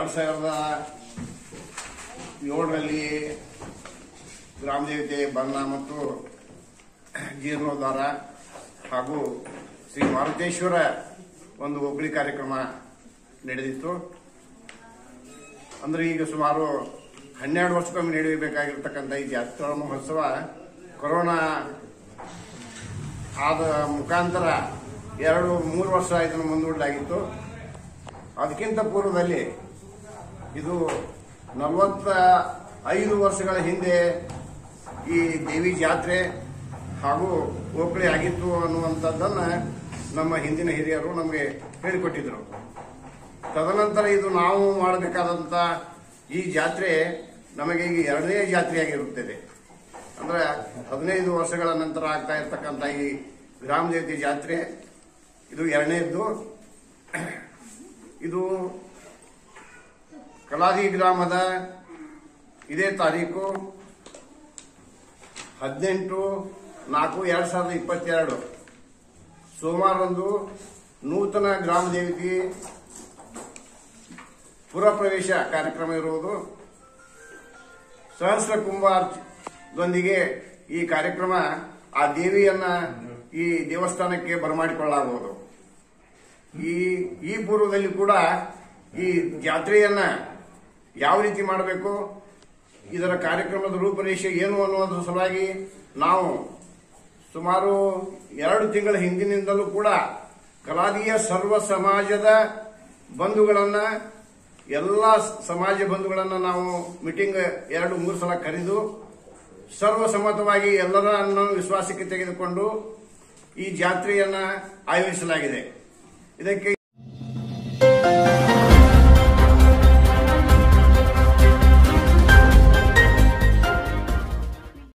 ಎರಡು ಸಾವಿರದ ಏಳರಲ್ಲಿ ಗ್ರಾಮ ದೇವತೆ ಬನ್ನ ಮತ್ತು ಜೀರ್ಣೋದ್ಧಾರ ಹಾಗೂ ಶ್ರೀ ಮಾರುತೇಶ್ವರ ಒಂದು ಒಬ್ಬಳಿ ಕಾರ್ಯಕ್ರಮ ನಡೆದಿತ್ತು ಅಂದ್ರೆ ಈಗ ಸುಮಾರು ಹನ್ನೆರಡು ವರ್ಷಕ್ಕೊಮ್ಮೆ ನಡೆಯಬೇಕಾಗಿರ್ತಕ್ಕಂಥ ಈ ಜಾತ್ರಾ ಮಹೋತ್ಸವ ಕೊರೋನಾ ಆದ ಮುಖಾಂತರ ಎರಡು ಮೂರು ವರ್ಷ ಇದನ್ನು ಮುಂದೂಡಲಾಗಿತ್ತು ಅದಕ್ಕಿಂತ ಪೂರ್ವದಲ್ಲಿ ಇದು ನಲವತ್ತ ಐದು ವರ್ಷಗಳ ಹಿಂದೆ ಈ ದೇವಿ ಜಾತ್ರೆ ಹಾಗೂ ಓಕಳಿ ಆಗಿತ್ತು ಅನ್ನುವಂಥದ್ದನ್ನ ನಮ್ಮ ಹಿಂದಿನ ಹಿರಿಯರು ನಮಗೆ ಹೇಳಿಕೊಟ್ಟಿದ್ರು ತದನಂತರ ಇದು ನಾವು ಮಾಡಬೇಕಾದಂತ ಈ ಜಾತ್ರೆ ನಮಗೆ ಈಗ ಎರಡನೇ ಜಾತ್ರೆಯಾಗಿರುತ್ತದೆ ಅಂದ್ರೆ ಹದಿನೈದು ವರ್ಷಗಳ ನಂತರ ಆಗ್ತಾ ಇರ್ತಕ್ಕಂಥ ಈ ಗ್ರಾಮ ದೇವತೆ ಜಾತ್ರೆ ಇದು ಎರಡನೇದ್ದು ಇದು ಕಲಾದಿ ಗ್ರಾಮದ ಇದೇ ತಾರೀಕು ಹದಿನೆಂಟು ನಾಲ್ಕು ಎರಡ್ ಸಾವಿರದ ಇಪ್ಪತ್ತೆರಡು ಸೋಮವಾರದಂದು ನೂತನ ಗ್ರಾಮ ದೇವತೆ ಪುರಪ್ರವೇಶ ಕಾರ್ಯಕ್ರಮ ಇರುವುದು ಸಹಸ್ರ ಕುಂಭಾರ್ದೊಂದಿಗೆ ಈ ಕಾರ್ಯಕ್ರಮ ಆ ದೇವಿಯನ್ನ ಈ ದೇವಸ್ಥಾನಕ್ಕೆ ಬರಮಾಡಿಕೊಳ್ಳಲಾಗುವುದು ಈ ಈ ಪೂರ್ವದಲ್ಲಿ ಕೂಡ ಈ ಜಾತ್ರೆಯನ್ನ ಯಾವ ರೀತಿ ಮಾಡಬೇಕು ಇದರ ಕಾರ್ಯಕ್ರಮದ ರೂಪರೇಷೆ ಏನು ಅನ್ನುವುದರ ಸಲುವಾಗಿ ನಾವು ಸುಮಾರು ಎರಡು ತಿಂಗಳ ಹಿಂದಿನಿಂದಲೂ ಕೂಡ ಕಲಾದಿಯ ಸರ್ವ ಸಮಾಜದ ಬಂಧುಗಳನ್ನ ಎಲ್ಲ ಸಮಾಜ ಬಂಧುಗಳನ್ನ ನಾವು ಮೀಟಿಂಗ್ ಎರಡು ಮೂರು ಸಲ ಕರೆದು ಸರ್ವಸಮ್ಮತವಾಗಿ ಎಲ್ಲರನ್ನು ವಿಶ್ವಾಸಕ್ಕೆ ತೆಗೆದುಕೊಂಡು ಈ ಜಾತ್ರೆಯನ್ನ ಆಯೋಜಿಸಲಾಗಿದೆ ಇದಕ್ಕೆ